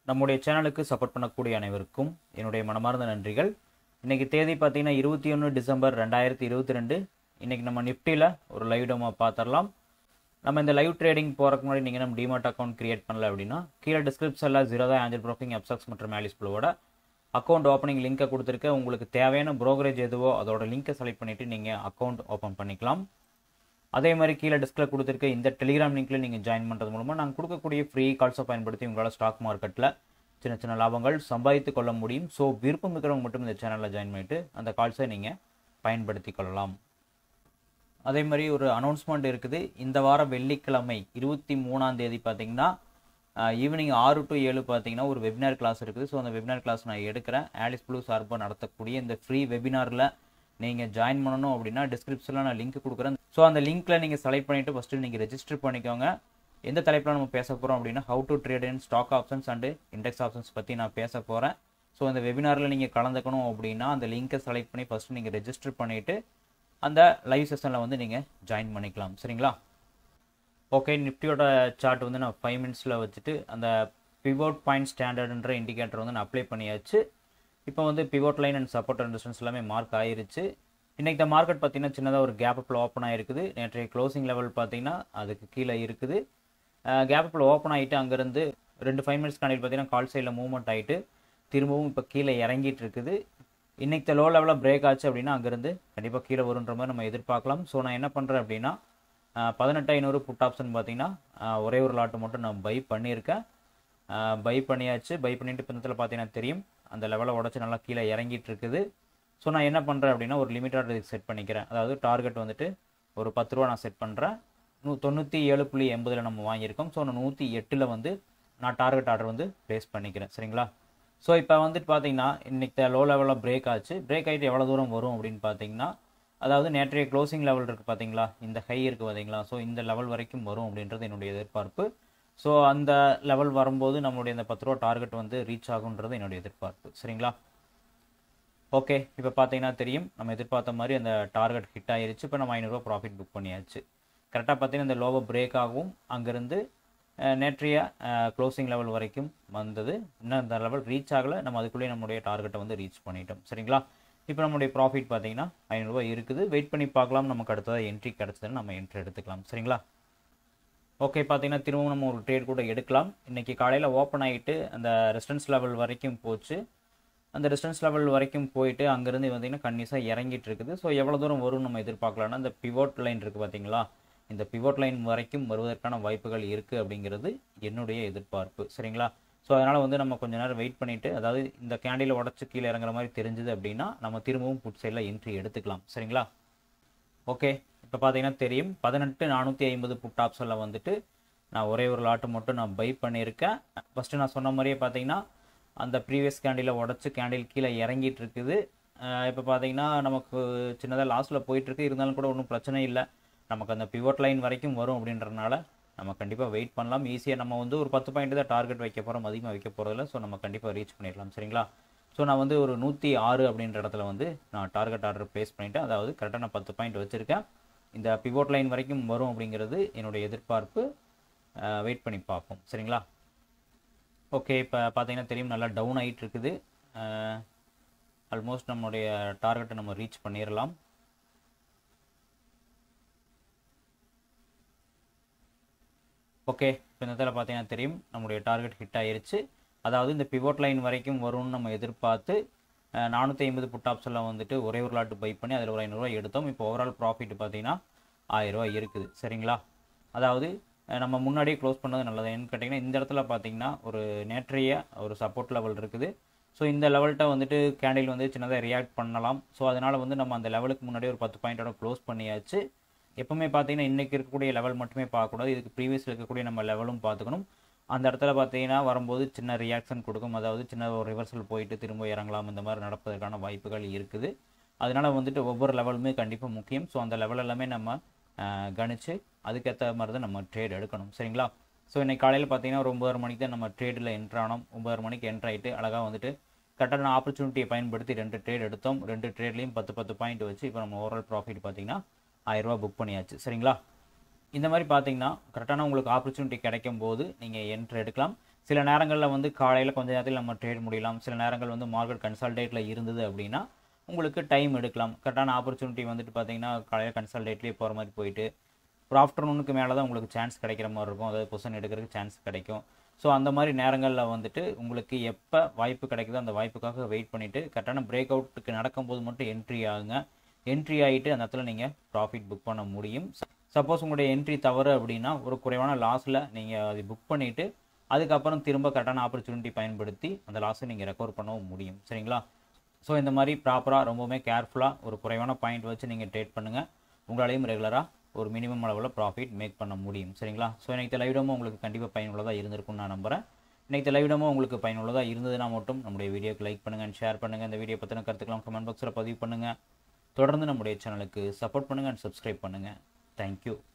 நம்முடைய சேனலுக்கு சப்போர்ட் பண்ணக்கூடிய அனைவருக்கும் என்னுடைய மனமார்ந்த நன்றிகள் இன்னைக்கு தேதி பார்த்தீங்கன்னா இருபத்தி ஒன்று டிசம்பர் ரெண்டாயிரத்தி இருபத்தி ரெண்டு இன்னைக்கு நம்ம நிஃப்டியில் ஒரு லைவ் டெமோ பார்த்துடலாம் நம்ம இந்த லைவ் ட்ரேடிங் போகிறக்கு முன்னாடி நீங்கள் நம்ம டிமார்ட் அக்கௌண்ட் கிரியேட் பண்ணல அப்படின்னா கீழே டிஸ்கிரிப்ஷனில் ஜீரோதா ஆஞ்சல் ப்ரோக்கிங் அப்சாக்ஸ் மற்றும் ஆலிஸ் ப்ளூவோட அக்கௌண்ட் ஓப்பனிங் லிங்கை கொடுத்துருக்க உங்களுக்கு தேவையான brokerage எதுவோ அதோட லிங்கை செலக்ட் பண்ணிவிட்டு நீங்கள் அக்கௌண்ட் ஓப்பன் பண்ணிக்கலாம் அதே மாதிரி கீழே டிஸ்கில் கொடுத்துருக்க இந்த டெலிகிராம் லிங்க்ல நீங்கள் ஜாயின் பண்ணுறது மூலமாக நாங்கள் கொடுக்கக்கூடிய ஃப்ரீ கால்ஸை பயன்படுத்தி உங்களால் ஸ்டாக் மார்க்கெட்டில் சின்ன சின்ன லாபங்கள் சம்பாதித்து கொள்ள முடியும் ஸோ விருப்பம் இருக்கிறவங்க மட்டும் இந்த சேனலில் ஜாயின் பண்ணிட்டு அந்த கால்ஸை நீங்கள் பயன்படுத்தி கொள்ளலாம் அதே மாதிரி ஒரு அனௌன்ஸ்மெண்ட் இருக்குது இந்த வாரம் வெள்ளிக்கிழமை இருபத்தி மூணாம் தேதி பார்த்தீங்கன்னா ஈவினிங் ஆறு டு ஏழு பார்த்தீங்கன்னா ஒரு வெபினார் கிளாஸ் இருக்குது ஸோ அந்த வெபினார் கிளாஸ் நான் எடுக்கிறேன் ஆலிஸ் ப்ளூ சார்பாக நடத்தக்கூடிய இந்த ஃப்ரீ வெபினாரில் நீங்கள் ஜாயின் பண்ணணும் அப்படின்னா டிஸ்கிரிப்ஷனில் நான் லிங்க் கொடுக்குறேன் ஸோ அந்த லிங்க்ல நீங்கள் செலக்ட் பண்ணிவிட்டு ஃபஸ்ட்டு நீங்கள் ரெஜிஸ்டர் பண்ணிக்கோங்க எந்த தலைப்பில் நம்ம பேச போகிறோம் அப்படின்னா how to trade in stock options and index options பற்றி நான் பேச போகிறேன் ஸோ அந்த வெபினாரில் நீங்கள் கலந்துக்கணும் அப்படின்னா அந்த லிங்க்கை செலக்ட் பண்ணி ஃபஸ்ட்டு நீங்கள் ரெஜிஸ்டர் பண்ணிவிட்டு அந்த லைவ் செஷனில் வந்து நீங்கள் ஜாயின் பண்ணிக்கலாம் சரிங்களா ஓகே நிஃப்டியோட சார்ட் வந்து நான் ஃபைவ் மினிட்ஸில் வச்சுட்டு அந்த பிவோட் பாயிண்ட் ஸ்டாண்டர்டுன்ற இண்டிகேட்டர் வந்து நான் அப்ளை பண்ணியாச்சு இப்போ வந்து pivot line and support and resistance எல்லாமே மார்க் ஆயிருச்சு இன்றைக்கி இந்த மார்க்கெட் பார்த்தீங்கன்னா சின்னதாக ஒரு கேப் அப்பில் ஓப்பன் ஆகிருக்குது நேற்றைய க்ளோசிங் லெவல் பார்த்தீங்கன்னா அதுக்கு கீழே இருக்குது கேப் அப்பில் ஓப்பன் ஆகிட்டு அங்கேருந்து ரெண்டு ஃபைவ் மினிட்ஸ் கண்டிப்பாக பார்த்தீங்கன்னா கால் சைடில் மூவ்மெண்ட் ஆகிட்டு திரும்பவும் இப்போ கீழே இறங்கிட்டு இருக்குது இன்னைக்கு லோ லெவலில் பிரேக் ஆச்சு அப்படின்னா அங்கேருந்து கண்டிப்பாக கீழே வருன்ற மாதிரி நம்ம எதிர்பார்க்கலாம் ஸோ நான் என்ன பண்ணுறேன் அப்படின்னா பதினெட்டு ஐநூறு புட் ஆப்ஷன் பார்த்தீங்கன்னா ஆஹ் ஒரே ஒரு லாட்டு மட்டும் நான் பை பண்ணியிருக்கேன் பை பண்ணியாச்சு பை பண்ணிட்டு இப்போ இந்த இடத்துல பார்த்தீங்கன்னா தெரியும் அந்த லெவலை உடச்சி நல்லா கீழே இறங்கிட்டு இருக்குது ஸோ நான் என்ன பண்ணுறேன் அப்படின்னா ஒரு லிமிட் ஆர்டர் இதுக்கு செட் பண்ணிக்கிறேன் அதாவது டார்கெட் வந்துட்டு ஒரு பத்து ரூபா நான் செட் பண்ணுறேன் நூ தொண்ணூற்றி ஏழு புள்ளி எண்பதில் நம்ம வாங்கியிருக்கோம் ஸோ நான் நூற்றி எட்டில் வந்து நான் டார்கெட் ஆர்டர் வந்து ப்ளேஸ் பண்ணிக்கிறேன் சரிங்களா ஸோ இப்போ வந்துட்டு பார்த்தீங்கன்னா இன்னைக்கு லோ லெவலில் பிரேக் ஆச்சு பிரேக் ஆகிட்டு எவ்வளோ தூரம் வரும் அப்படின்னு பார்த்தீங்கன்னா அதாவது நேற்றைய க்ளோசிங் லெவல் இருக்குது பார்த்தீங்களா இந்த ஹை இருக்குது பார்த்தீங்களா ஸோ இந்த லெவல் வரைக்கும் வரும் அப்படின்றது என்னுடைய எதிர்பார்ப்பு ஸோ அந்த லெவல் வரும்போது நம்மளுடைய இந்த பத்து ரூபா டார்கெட் வந்து ரீச் ஆகுன்றது என்னுடைய எதிர்பார்ப்பு சரிங்களா ஓகே இப்போ பார்த்தீங்கன்னா தெரியும் நம்ம எதிர்பார்த்த மாதிரி அந்த டார்கெட் ஹிட் ஆயிருச்சு இப்போ நம்ம ஐநூறுரூவா ப்ராஃபிட் புக் பண்ணியாச்சு கரெக்டாக பார்த்தீங்கன்னா இந்த லோவை பிரேக் ஆகும் அங்கேருந்து அஹ், நேற்றைய க்ளோசிங் லெவல் வரைக்கும் வந்தது இன்னும் அந்த லெவல் ரீச் ஆகலை நம்ம அதுக்குள்ளேயே நம்மளுடைய டார்கெட்டை வந்து ரீச் பண்ணிட்டோம் சரிங்களா இப்போ நம்மளுடைய ப்ராஃபிட் பார்த்தீங்கன்னா ஐநூறுரூவா இருக்குது வெயிட் பண்ணி பார்க்கலாம் நமக்கு அடுத்ததாக என்ட்ரி கிடச்சதுன்னு நம்ம என்ட்ரி எடுத்துக்கலாம் சரிங்களா ஓகே பார்த்தீங்கன்னா திரும்பவும் நம்ம ஒரு ட்ரேட் கூட எடுக்கலாம் இன்றைக்கி காலையில் ஓப்பன் ஆகிட்டு அந்த ரெசிஸ்டன்ஸ் லெவல் வரைக்கும் போச்சு அந்த ரெசிஸ்டன்ஸ் லெவல் வரைக்கும் போயிட்டு அங்கேருந்து பார்த்தீங்கன்னா கன்னியூஸாக இறங்கிட்டு இருக்குது ஸோ எவ்வளோ தூரம் வரும்னு நம்ம எதிர்பார்க்கலாம்னா இந்த பிவோட் லைன் இருக்குது பார்த்தீங்களா இந்த பிவோட் லைன் வரைக்கும் வருவதற்கான வாய்ப்புகள் இருக்குது அப்படிங்கிறது என்னுடைய எதிர்பார்ப்பு சரிங்களா ஸோ அதனால் வந்து நம்ம கொஞ்ச நேரம் வெயிட் பண்ணிவிட்டு அதாவது இந்த கேண்டில் உடச்சி கீழே இறங்குற மாதிரி தெரிஞ்சுது அப்படின்னா நம்ம திரும்பவும் புட் சைடில் என்ட்ரி எடுத்துக்கலாம் சரிங்களா ஓகே இப்போ பார்த்தீங்கன்னா தெரியும் பதினெட்டு நானூற்றி ஐம்பது புட் ஆப்ஷனில் வந்துட்டு நான் ஒரே ஒரு லாட்டு மட்டும் நான் பை பண்ணியிருக்கேன் ஃபஸ்ட்டு நான் சொன்ன மாதிரியே பார்த்தீங்கன்னா அந்த ப்ரீவியஸ் கேண்டிலை உடச்சி கேண்டில் கீழே இறங்கிட்டு இருக்குது இப்போ பார்த்தீங்கன்னா நமக்கு சின்னதாக லாஸில் போயிட்டுருக்கு இருந்தாலும் கூட ஒன்றும் பிரச்சனை இல்லை நமக்கு அந்த பிவோட் லைன் வரைக்கும் வரும் அப்படின்றனால நம்ம கண்டிப்பாக வெயிட் பண்ணலாம் ஈஸியாக நம்ம வந்து ஒரு பத்து பாயிண்ட் தான் டார்கெட் வைக்க போகிறோம் அதிகமாக வைக்க போகிறதில்ல ஸோ நம்ம கண்டிப்பாக ரீச் பண்ணிடலாம் சரிங்களா ஸோ நான் வந்து ஒரு நூற்றி ஆறு அப்படின்ற இடத்துல வந்து நான் டார்கெட் ஆர்டர் ப்ளேஸ் பண்ணிட்டேன் அதாவது கரெக்டாக நான் பத்து பாயிண்ட் வச்சுருக்கேன் இந்த பிவோட் லைன் வரைக்கும் வரும் அப்படிங்கிறது என்னுடைய எதிர்பார்ப்பு வெயிட் பண்ணி பார்ப்போம் சரிங்களா ஓகே இப்போ பார்த்தீங்கன்னா தெரியும் நல்லா டவுன் ஆகிட்டு இருக்குது ஆல்மோஸ்ட் நம்மளுடைய டார்கெட்டை நம்ம ரீச் பண்ணிடலாம் ஓகே இப்போ இந்த இடத்துல பார்த்தீங்கன்னா தெரியும் நம்மளுடைய டார்கெட் ஹிட் ஆயிருச்சு அதாவது இந்த பிவோட் லைன் வரைக்கும் வரும்னு நம்ம எதிர்பார்த்து நானூற்றி ஐம்பது புட் ஆப்ஷனில் வந்துட்டு ஒரே ஒரு லாட்டு பை பண்ணி அதில் ஒரு ஐநூறுரூவா எடுத்தோம் இப்போ ஓவரால் ப்ராஃபிட் பார்த்தீங்கன்னா ஆயிரரூவா இருக்குது சரிங்களா அதாவது அஹ், நம்ம முன்னாடியே க்ளோஸ் பண்ணது நல்லது ஏன்னு கேட்டிங்கன்னா இந்த இடத்துல பார்த்தீங்கன்னா ஒரு நேற்றைய ஒரு சப்போர்ட் லெவல் இருக்குது ஸோ இந்த லெவல்கிட்ட வந்துட்டு கேண்டில் வந்து சின்னதாக ரியாக்ட் பண்ணலாம் ஸோ அதனால் வந்து நம்ம அந்த லெவலுக்கு முன்னாடி ஒரு பத்து பாயிண்டோட க்ளோஸ் பண்ணியாச்சு எப்பவுமே பார்த்தீங்கன்னா இன்றைக்கி இருக்கக்கூடிய லெவல் மட்டுமே பார்க்கக்கூடாது இதுக்கு ப்ரீவியஸ் இருக்கக்கூடிய நம்ம லெவலும் பார்த்துக்கணும் அந்த இடத்துல பார்த்தீங்கன்னா வரும்போது சின்ன ரியாக்ஷன் கொடுக்கும் அதாவது சின்ன ஒரு ரிவர்சல் போயிட்டு திரும்ப இறங்கலாம் இந்த மாதிரி நடப்பதற்கான வாய்ப்புகள் இருக்குது அதனால வந்துட்டு ஒவ்வொரு லெவலுமே கண்டிப்பாக முக்கியம் ஸோ அந்த லெவல் எல்லாமே நம்ம அஹ், கணிச்சு அதுக்கேற்ற மாதிரி தான் நம்ம ட்ரேட் எடுக்கணும் சரிங்களா ஸோ இன்னைக்கு காலையில் பார்த்தீங்கன்னா ஒரு ஒம்பது மணிக்கு தான் நம்ம ட்ரேடில் என்ட்ரு ஆனோம் ஒம்பது மணிக்கு என்ட்ரு ஆகிட்டு அழகாக வந்துட்டு கரெக்டான ஆப்பர்ச்சுனிட்டியை பயன்படுத்தி ரெண்டு ட்ரேட் எடுத்தோம் ரெண்டு ட்ரேட்லையும் பத்து பத்து பாயிண்ட் வச்சு இப்போ நம்ம ஓவரால் ப்ராஃபிட் பார்த்தீங்கன்னா ஆயிரரூபா புக் பண்ணியாச்சு சரிங்களா இந்த மாதிரி பார்த்தீங்கன்னா கரெக்டான உங்களுக்கு ஆப்பர்ச்சுனிட்டி கிடைக்கும் போது நீங்கள் என்ட்ரு எடுக்கலாம் சில நேரங்களில் வந்து காலையில் கொஞ்ச நேரத்தில் நம்ம ட்ரேட் முடியலாம் சில நேரங்கள் வந்து மார்க்கெட் கன்சல்டேட்டில் இருந்தது அப்படின்னா உங்களுக்கு டைம் எடுக்கலாம் கரெக்டான ஆப்பர்ச்சுனிட்டி வந்துட்டு பார்த்தீங்கன்னா காலையில் கன்சல்டேட்லேயே போகிற மாதிரி போயிட்டு ஒரு ஆஃப்டர்நூனுக்கு மேலே தான் உங்களுக்கு சான்ஸ் கிடைக்கிற மாதிரி இருக்கும் அதாவது பொசிஷன் எடுக்கிறதுக்கு சான்ஸ் கிடைக்கும் ஸோ அந்த மாதிரி நேரங்களில் வந்துட்டு உங்களுக்கு எப்போ வாய்ப்பு கிடைக்குதோ அந்த வாய்ப்புக்காக வெயிட் பண்ணிவிட்டு கரெக்டான பிரேக் அவுட்டுக்கு நடக்கும்போது மட்டும் என்ட்ரி ஆகுங்க என்ட்ரி ஆகிட்டு அந்த இடத்துல நீங்கள் ப்ராஃபிட் புக் பண்ண முடியும் சப்போஸ் உங்களுடைய என்ட்ரி தவறு அப்படின்னா ஒரு குறைவான லாஸில் நீங்கள் அதை புக் பண்ணிவிட்டு அதுக்கப்புறம் திரும்ப கரெக்டான ஆப்பர்ச்சுனிட்டி பயன்படுத்தி அந்த லாஸை நீங்கள் ரெக்கவர் பண்ணவும் முடியும் சரிங்களா ஸோ இந்த மாதிரி ப்ராப்பராக ரொம்பவுமே கேர்ஃபுல்லாக ஒரு குறைவான பாயிண்ட் வச்சு நீங்கள் ட்ரேட் பண்ணுங்கள் உங்களாலையும் ரெகுலராக ஒரு மினிமம் அளவில் ப்ராஃபிட் மேக் பண்ண முடியும் சரிங்களா ஸோ இன்னைக்கு லைவிடமும் உங்களுக்கு கண்டிப்பாக பயனுள்ளதாக இருந்திருக்கும்னு நான் நம்புகிறேன் இன்னைக்கு லைவிடமும் உங்களுக்கு பயனுள்ளதாக இருந்ததுன்னா மட்டும் நம்முடைய வீடியோக்கு லைக் பண்ணுங்கள் ஷேர் பண்ணுங்கள் இந்த வீடியோ பற்றின கருத்துக்கலாம் கமெண்ட் பாக்ஸில் பதிவு பண்ணுங்கள் தொடர்ந்து நம்முடைய சேனலுக்கு சப்போர்ட் பண்ணுங்கள் அண்ட் சப்ஸ்கிரைப் பண்ணுங்கள் தேங்க்யூ